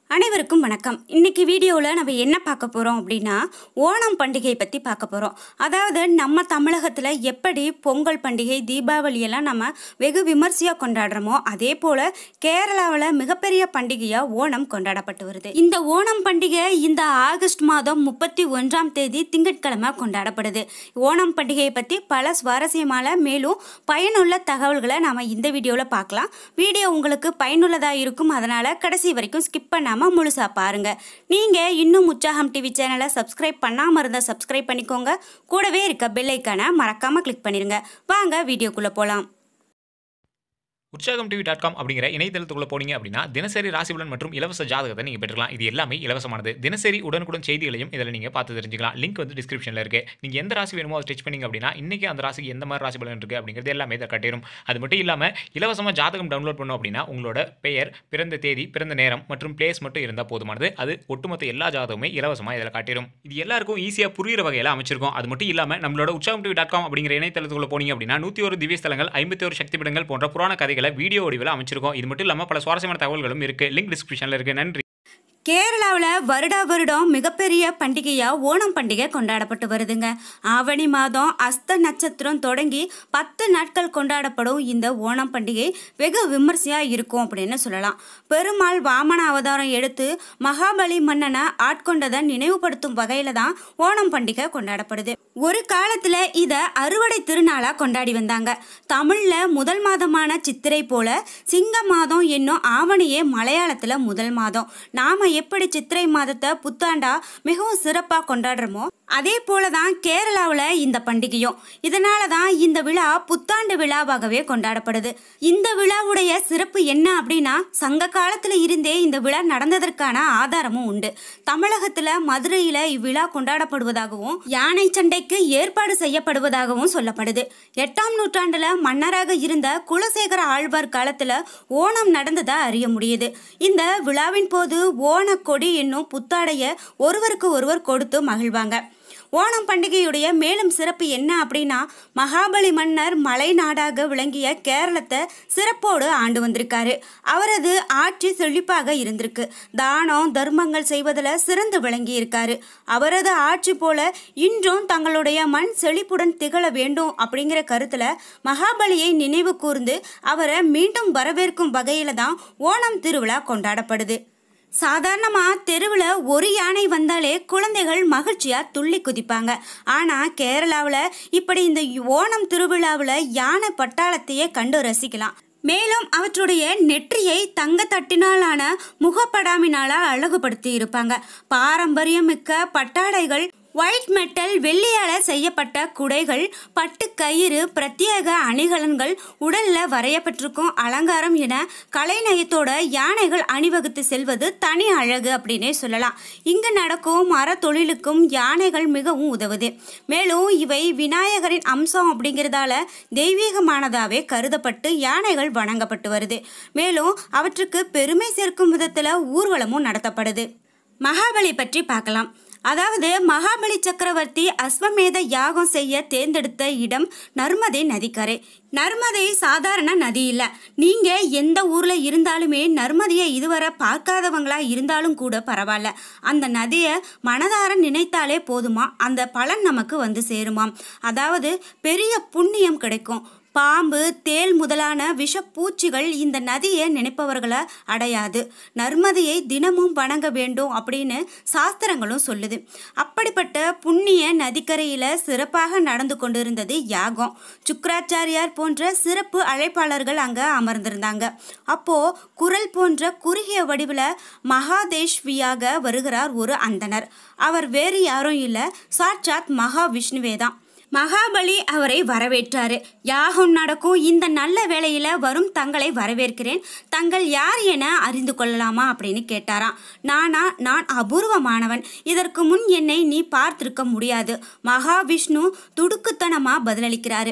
அனைவருக்கும் வணக்கம் இன்னைக்கு வீடியோவில் நம்ம என்ன பார்க்க போகிறோம் அப்படின்னா ஓணம் பண்டிகை பற்றி பார்க்க போகிறோம் அதாவது நம்ம தமிழகத்தில் எப்படி பொங்கல் பண்டிகை தீபாவளி எல்லாம் நம்ம வெகு விமர்சையாக கொண்டாடுறோமோ அதே போல் கேரளாவில் மிகப்பெரிய பண்டிகையாக ஓணம் கொண்டாடப்பட்டு வருது இந்த ஓணம் பண்டிகை இந்த ஆகஸ்ட் மாதம் முப்பத்தி ஒன்றாம் தேதி திங்கட்கிழமை கொண்டாடப்படுது ஓணம் பண்டிகையை பற்றி பல சுவாரஸ்யமான மேலும் பயனுள்ள தகவல்களை நாம் இந்த வீடியோவில் பார்க்கலாம் வீடியோ உங்களுக்கு பயனுள்ளதாக இருக்கும் அதனால் கடைசி வரைக்கும் ஸ்கிப் பண்ணாமல் முழுசாக பாருங்கள் நீங்கள் இன்னும் உற்சாகம் டிவி சேனலை சப்ஸ்கிரைப் பண்ணாமல் இருந்தால் சப்ஸ்கிரைப் பண்ணிக்கோங்க கூடவே இருக்க பெல் ஐக்கானை மறக்காமல் கிளிக் பண்ணிடுங்க வாங்க வீடியோக்குள்ளே போகலாம் உற்சாகம் டிவி டாட் காம் அப்படிங்கிற இணையதளத்துக்குள்ள போனீங்க அப்படின்னா தினசரி ராசிபலன் மற்றும் இலவச ஜாதகத்தை நீங்கள் பெற்றுக்கலாம் இது எல்லாமே இலவசமானது தினசரி உடனுக்குடன் செய்திகளையும் இதில் நீங்கள் பார்த்து தெரிஞ்சுக்கலாம் லிங்க் வந்து டிஸ்கிரிப்ஷனில் இருக்கு நீங்கள் எந்த ராசி வேணுமோ அதை ஸ்டிச் பண்ணீங்க அப்படின்னா இன்னைக்கு அந்த ராசிக்கு எந்த மாதிரி ராசி பலன் இருக்குது அப்படிங்கிறது எல்லாமே இதை கட்டிடும் அது மட்டும் இல்லாமல் இலவசமாக ஜாதகம் டவுன்லோட் பண்ணோம் அப்படின்னா உங்களோட பெயர் பிறந்த தேதி பிறந்த நேரம் மற்றும் பிளேஸ் மட்டும் இருந்தால் போதுமானது அது ஒட்டுமொத்த எல்லா ஜாதகமே இலவசமாக இதில் காட்டிடும் இது எல்லாருக்கும் ஈஸியாக புரியுற வகையில் அமைச்சிருக்கும் அது மட்டும் இல்லாமல் நம்மளோட உற்சாகம் டிவி டாட் காம் அப்படிங்கிற இணையதளத்துக்குள்ள போனீங்க அப்படின்னா நூற்றி ஒரு திவ்ய ஸ்தலங்கள் ஐம்பத்தி ஒரு சக்தி பீடங்கள் போன்ற புராண கதைகளை வீடியோ வடிவில் அமைச்சிருக்கோம் இது மட்டும் இல்லாமல் பல சுவாரஸ்யமான தகவல்களும் இருக்குது லிங்க் டிஸ்கிரிப்ஷனில் இருக்குது நன்றி கேரளாவில் வருடா வருடம் மிகப்பெரிய பண்டிகையாக ஓணம் பண்டிகை கொண்டாடப்பட்டு வருதுங்க ஆவணி மாதம் அஸ்த நட்சத்திரம் தொடங்கி பத்து நாட்கள் கொண்டாடப்படும் இந்த ஓணம் பண்டிகை வெகு விமர்சையாக இருக்கும் அப்படின்னு சொல்லலாம் பெருமாள் வாமன அவதாரம் எடுத்து மகாபலி மன்னனை ஆட்கொண்டதை நினைவுபடுத்தும் வகையில் தான் ஓணம் பண்டிகை கொண்டாடப்படுது ஒரு காலத்தில் இதை அறுவடை திருநாளாக கொண்டாடி வந்தாங்க தமிழில் முதல் மாதமான சித்திரை போல சிங்க மாதம் என்னும் ஆவணியே மலையாளத்தில் முதல் மாதம் நாம எப்படி சித்திரை மாதத்தை புத்தாண்டா மிகவும் சிறப்பாக கொண்டாடுறோமோ அதே போல தான் கேரளாவில் இந்த பண்டிகையும் இதனால தான் இந்த விழா புத்தாண்டு விழாவாகவே கொண்டாடப்படுது இந்த விழாவுடைய சிறப்பு என்ன அப்படின்னா சங்க காலத்தில் இருந்தே இந்த விழா நடந்ததற்கான ஆதாரமும் உண்டு தமிழகத்தில் மதுரையில் இவ்விழா கொண்டாடப்படுவதாகவும் யானை சண்டைக்கு ஏற்பாடு செய்யப்படுவதாகவும் சொல்லப்படுது எட்டாம் நூற்றாண்டுல மன்னராக இருந்த குலசேகர ஆழ்வார் காலத்துல ஓணம் நடந்ததா அறிய முடியுது இந்த விழாவின் போது ஓணக்கொடி என்னும் புத்தாடைய ஒருவருக்கு ஒருவர் கொடுத்து மகிழ்வாங்க ஓணம் பண்டிகையுடைய மேலும் சிறப்பு என்ன அப்படின்னா மகாபலி மன்னர் மலை நாடாக விளங்கிய கேரளத்தை சிறப்போடு ஆண்டு வந்திருக்காரு அவரது ஆட்சி செழிப்பாக இருந்திருக்கு தானம் தர்மங்கள் செய்வதில் சிறந்து விளங்கி இருக்காரு அவரது ஆட்சி போல இன்றும் தங்களுடைய மண் செழிப்புடன் திகழ வேண்டும் அப்படிங்கிற கருத்துல மகாபலியை நினைவு கூர்ந்து அவரை மீண்டும் வரவேற்கும் வகையில தான் ஓணம் திருவிழா கொண்டாடப்படுது சாதாரணமாக தெருவில் ஒரு யானை வந்தாலே குழந்தைகள் மகிழ்ச்சியாக துள்ளி குதிப்பாங்க ஆனால் கேரளாவில் இப்படி இந்த ஓணம் திருவிழாவில் யானை பட்டாளத்தையே கண்டு ரசிக்கலாம் மேலும் அவற்றுடைய நெற்றியை தங்க தட்டினாலான முகப்படாமினால அழகுபடுத்தி இருப்பாங்க பாரம்பரியமிக்க பட்டாடைகள் ஒயிட் மெட்டல் வெள்ளியால செய்யப்பட்ட குடைகள் பட்டு கயிறு பிரத்யேக அணிகலன்கள் உடல்ல வரையப்பட்டிருக்கும் அலங்காரம் என கலைநயத்தோட யானைகள் அணிவகுத்து செல்வது தனி அழகு அப்படின்னே சொல்லலாம் இங்கு நடக்கும் மர தொழிலுக்கும் யானைகள் மிகவும் உதவுது மேலும் இவை விநாயகரின் அம்சம் அப்படிங்கிறதால தெய்வீகமானதாவே கருதப்பட்டு யானைகள் வணங்கப்பட்டு வருது மேலும் அவற்றுக்கு பெருமை சேர்க்கும் விதத்துல ஊர்வலமும் நடத்தப்படுது மகாபலி பற்றி பார்க்கலாம் அதாவது மகாபலி சக்கரவர்த்தி அஸ்வமேத யாகம் செய்ய தேர்ந்தெடுத்த இடம் நர்மதை நதிக்கரை நர்மதை சாதாரண நதி இல்லை நீங்க எந்த ஊர்ல இருந்தாலுமே நர்மதையை இதுவரை பார்க்காதவங்களா இருந்தாலும் கூட பரவாயில்ல அந்த நதியை மனதார நினைத்தாலே போதுமா அந்த பலன் நமக்கு வந்து சேருமாம் அதாவது பெரிய புண்ணியம் கிடைக்கும் பாம்பு தேல் முதலான விஷப்பூச்சிகள் இந்த நதியை நினைப்பவர்களை அடையாது நர்மதையை தினமும் வணங்க வேண்டும் அப்படின்னு சாஸ்திரங்களும் சொல்லுது அப்படிப்பட்ட புண்ணிய நதிக்கரையில் சிறப்பாக நடந்து கொண்டிருந்தது யாகம் சுக்கராச்சாரியார் போன்ற சிறப்பு அழைப்பாளர்கள் அங்கே அமர்ந்திருந்தாங்க அப்போ குரல் போன்ற குறுகிய வடிவில் மகாதேஷ்வியாக வருகிறார் ஒரு அந்தனர் அவர் வேறு யாரும் இல்லை சாட்சாத் மகாவிஷ்ணுவே தான் மகாபலி அவரை வரவேற்றாரு யாகம் நடக்கும் இந்த நல்ல வேளையில வரும் தங்களை வரவேற்கிறேன் தங்கள் யார் என அறிந்து கொள்ளலாமா அப்படின்னு கேட்டாராம் நானா நான் அபூர்வமானவன் இதற்கு முன் என்னை நீ பார்த்திருக்க முடியாது மகாவிஷ்ணு துடுக்குத்தனமா பதிலளிக்கிறாரு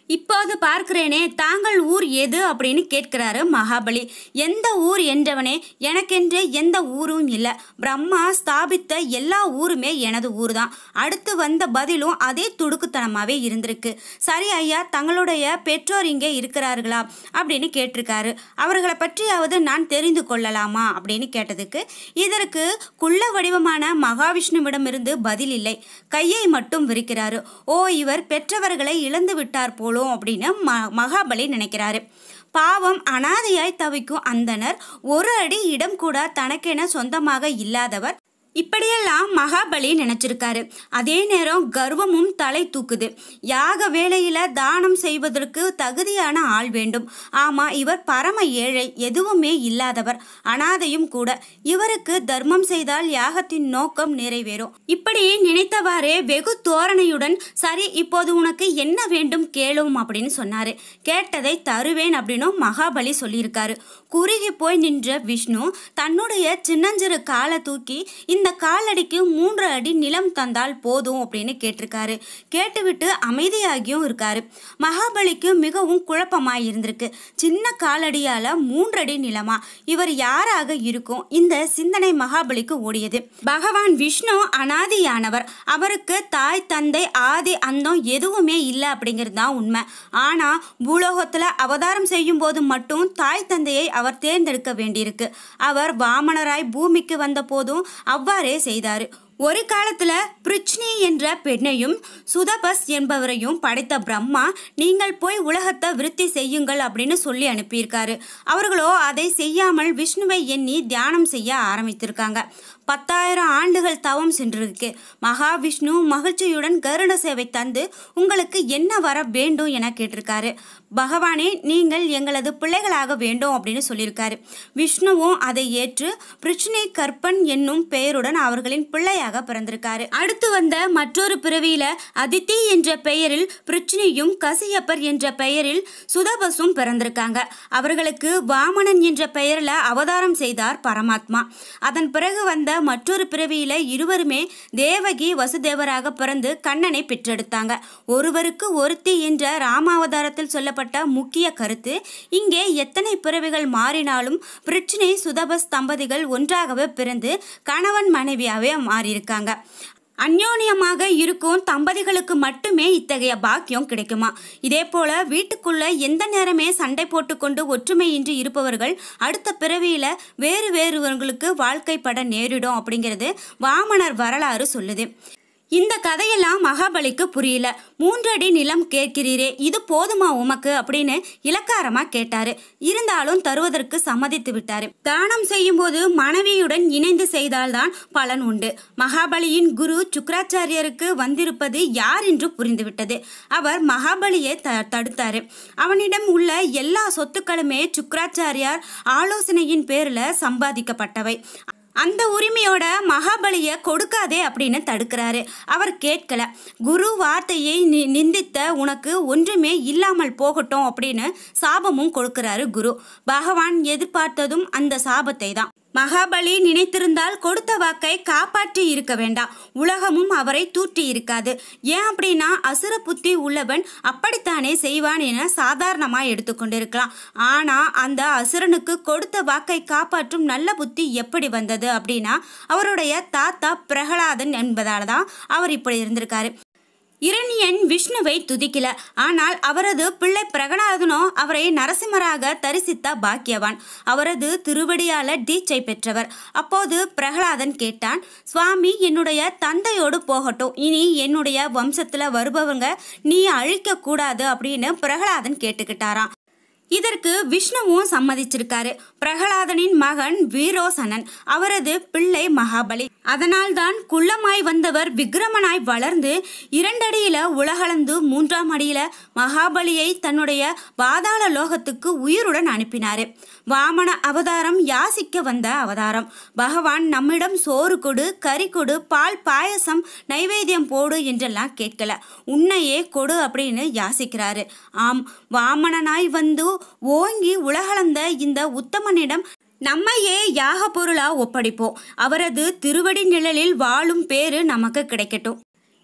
இப்போது பார்க்கிறேனே தாங்கள் ஊர் எது அப்படின்னு கேட்கிறாரு மகாபலி எந்த ஊர் என்றவனே எனக்கென்று எந்த ஊரும் இல்லை பிரம்மா ஸ்தாபித்த எல்லா ஊருமே எனது ஊர் தான் அடுத்து வந்த பதிலும் அதே துடுக்குத்தனமாகவே இருந்திருக்கு சரி ஐயா தங்களுடைய பெற்றோர் இங்கே இருக்கிறார்களா அப்படின்னு கேட்டிருக்காரு அவர்களை பற்றியாவது நான் தெரிந்து கொள்ளலாமா அப்படின்னு கேட்டதுக்கு இதற்கு குள்ள வடிவமான மகாவிஷ்ணுவிடமிருந்து பதில் இல்லை கையை மட்டும் விரிக்கிறாரு ஓ இவர் பெற்றவர்களை இழந்து விட்டார் போலும் அப்படின்னு ம மகாபலி நினைக்கிறாரு பாவம் அனாதையாய் தவிக்கும் அந்தனர் ஒரு அடி இடம் கூட தனக்கென சொந்தமாக இல்லாதவர் இப்படியெல்லாம் மகாபலி நினைச்சிருக்காரு அதே நேரம் கர்வமும் தலை தூக்குது யாக வேளையில தானம் செய்வதற்கு தகுதியான ஆள் வேண்டும் ஆமா இவர் பரம ஏழை எதுவுமே இல்லாதவர் அனாதையும் கூட இவருக்கு தர்மம் செய்தால் யாகத்தின் நோக்கம் நிறைவேறும் இப்படி நினைத்தவாறே வெகு தோரணையுடன் சரி இப்போது உனக்கு என்ன வேண்டும் கேளும் அப்படின்னு சொன்னாரு கேட்டதை தருவேன் அப்படின்னு மகாபலி சொல்லியிருக்காரு குறுகி போய் நின்ற விஷ்ணு தன்னுடைய சின்னஞ்சிறு காலை தூக்கி இந்த காலடிக்கு மூன்று அடி நிலம் தந்தால் போதும் அப்படின்னு கேட்டிருக்காரு கேட்டுவிட்டு அமைதியாகியும் இருக்காரு மகாபலிக்கு மிகவும் குழப்பமாய் இருந்திருக்கு சின்ன காலடியால மூன்றடி நிலமா இவர் யாராக இருக்கும் இந்த சிந்தனை மகாபலிக்கு ஓடியது பகவான் விஷ்ணு அனாதியானவர் அவருக்கு தாய் தந்தை ஆதி அந்தம் எதுவுமே இல்லை அப்படிங்கிறது தான் உண்மை ஆனா பூலோகத்துல அவதாரம் செய்யும் போது மட்டும் தாய் தந்தையை அவர் தேர்ந்தெடுக்க வேண்டியிருக்கு அவர் வாமனராய் பூமிக்கு வந்த போதும் அவ்வாறே செய்தார் ஒரு காலத்துல பிருச்னி என்ற பெண்ணையும் சுதபஸ் என்பவரையும் படைத்த பிரம்மா நீங்கள் போய் உலகத்தை விருத்தி செய்யுங்கள் அப்படின்னு சொல்லி அனுப்பியிருக்காரு அவர்களோ அதை செய்யாமல் விஷ்ணுவை எண்ணி தியானம் செய்ய ஆரம்பித்திருக்காங்க பத்தாயிரம் ஆண்டுகள் தவம் சென்றிருக்கு மகாவிஷ்ணு மகிழ்ச்சியுடன் கருட சேவை தந்து உங்களுக்கு என்ன வர வேண்டும் என கேட்டிருக்காரு பகவானே நீங்கள் எங்களது பிள்ளைகளாக வேண்டும் அப்படின்னு சொல்லியிருக்காரு விஷ்ணுவும் அதை ஏற்று பிருஷ்ணி கற்பன் என்னும் பெயருடன் அவர்களின் பிள்ளையாக பிறந்திருக்காரு அடுத்து வந்த மற்றொரு பிறவியில அதித்தி என்ற பெயரில் பிருச்சினியும் கசியப்பர் என்ற பெயரில் சுதபசும் பிறந்திருக்காங்க அவர்களுக்கு வாமனன் என்ற பெயரில் அவதாரம் செய்தார் பரமாத்மா அதன் பிறகு வந்த மற்றொரு பிறவியில இருவருமே தேவகி வசுதேவராக பிறந்து கண்ணனை பெற்றெடுத்தாங்க ஒருவருக்கு ஒருத்தி என்ற ராமாவதாரத்தில் சொல்லப்பட்ட முக்கிய கருத்து இங்கே எத்தனை பிறவிகள் மாறினாலும் பிரிச்சினை சுதபஸ் தம்பதிகள் ஒன்றாகவே பிறந்து கணவன் மனைவியாவே மாறியிருக்காங்க அந்யோன்யமாக இருக்கும் தம்பதிகளுக்கு மட்டுமே இத்தகைய பாக்கியம் கிடைக்குமா இதே போல வீட்டுக்குள்ள எந்த நேரமே சண்டை போட்டுக்கொண்டு ஒற்றுமையின்றி இருப்பவர்கள் அடுத்த பிறவியில வேறு வேறுவர்களுக்கு வாழ்க்கைப்பட நேரிடும் அப்படிங்கிறது வாமனர் வரலாறு சொல்லுது இந்த கதையெல்லாம் மகாபலிக்கு புரியல மூன்றடி நிலம் கேட்கிறீரே இது போதுமா உமக்கு அப்படின்னு இலக்காரமா கேட்டாரு இருந்தாலும் தருவதற்கு சம்மதித்து விட்டாரு தானம் செய்யும் போது மனைவியுடன் இணைந்து செய்தால்தான் பலன் உண்டு மகாபலியின் குரு சுக்கராச்சாரியருக்கு வந்திருப்பது யார் என்று புரிந்துவிட்டது அவர் மகாபலியை த தடுத்தாரு அவனிடம் உள்ள எல்லா சொத்துக்களுமே சுக்கராச்சாரியார் ஆலோசனையின் பேர்ல சம்பாதிக்கப்பட்டவை அந்த உரிமையோட மகாபலிய கொடுக்காதே அப்படின்னு தடுக்கிறாரு அவர் கேட்கல குரு வார்த்தையை நி நிந்தித்த உனக்கு ஒன்றுமே இல்லாமல் போகட்டும் அப்படின்னு சாபமும் கொடுக்கிறாரு குரு பகவான் எதிர்பார்த்ததும் அந்த சாபத்தை தான் மகாபலி நினைத்திருந்தால் கொடுத்த வாக்கை காப்பாற்றி இருக்க வேண்டாம் உலகமும் அவரை தூற்றி இருக்காது ஏன் அப்படின்னா அசுர புத்தி உள்ளவன் அப்படித்தானே செய்வான் என சாதாரணமா எடுத்துக்கொண்டிருக்கலாம் ஆனா அந்த அசுரனுக்கு கொடுத்த வாக்கை காப்பாற்றும் நல்ல புத்தி எப்படி வந்தது அப்படின்னா அவருடைய தாத்தா பிரகலாதன் என்பதால தான் அவர் இப்படி இருந்திருக்காரு இரணியன் விஷ்ணுவை துதிக்கல ஆனால் அவரது பிள்ளை பிரகலாதனோ அவரை நரசிம்மராக தரிசித்த பாக்கியவான் அவரது திருவடியால தீட்சை பெற்றவர் அப்போது பிரகலாதன் கேட்டான் சுவாமி என்னுடைய தந்தையோடு போகட்டும் இனி என்னுடைய வம்சத்துல வருபவங்க நீ அழிக்க கூடாது அப்படின்னு பிரகலாதன் கேட்டுக்கிட்டாராம் இதற்கு விஷ்ணுவும் சம்மதிச்சிருக்காரு பிரகலாதனின் மகன் வீரோசனன் அவரது பிள்ளை மகாபலி அதனால்தான் குள்ளமாய் வந்தவர் விக்ரமனாய் வளர்ந்து இரண்டடியில உலகளந்து மூன்றாம் அடியில மகாபலியை தன்னுடைய பாதாள லோகத்துக்கு உயிருடன் அனுப்பினாரு வாமன அவதாரம் யாசிக்க வந்த அவதாரம் பகவான் நம்மிடம் சோறு கொடு கறி கொடு பால் பாயசம் நைவேத்தியம் போடு என்றெல்லாம் கேட்கல உன்னையே கொடு அப்படின்னு யாசிக்கிறாரு ஆம் வாமனனாய் வந்து ஓங்கி உலகளந்த இந்த உத்தமனிடம் நம்மையே யாக பொருளா ஒப்படைப்போம் அவரது திருவடி நிழலில் வாழும் பேரு நமக்கு கிடைக்கட்டும்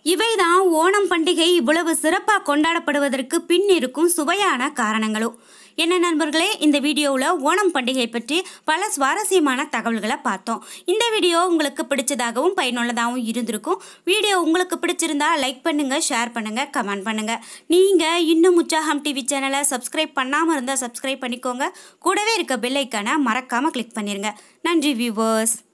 இவைதான் ஓணம் பண்டிகை இவ்வளவு சிறப்பாக கொண்டாடப்படுவதற்கு பின் இருக்கும் சுவையான காரணங்களும் என்ன நண்பர்களே இந்த வீடியோவில் ஓணம் பண்டிகை பற்றி பல சுவாரஸ்யமான தகவல்களை பார்த்தோம் இந்த வீடியோ உங்களுக்கு பிடிச்சதாகவும் பயனுள்ளதாகவும் இருந்திருக்கும் வீடியோ உங்களுக்கு பிடிச்சிருந்தா லைக் பண்ணுங்க ஷேர் பண்ணுங்க கமெண்ட் பண்ணுங்க நீங்க இன்னும் உற்சாகம் டிவி சேனலை சப்ஸ்கிரைப் பண்ணாமல் இருந்தால் சப்ஸ்கிரைப் பண்ணிக்கோங்க கூடவே இருக்க பெல் ஐக்கானை மறக்காம கிளிக் பண்ணிருங்க நன்றி வியூவர்ஸ்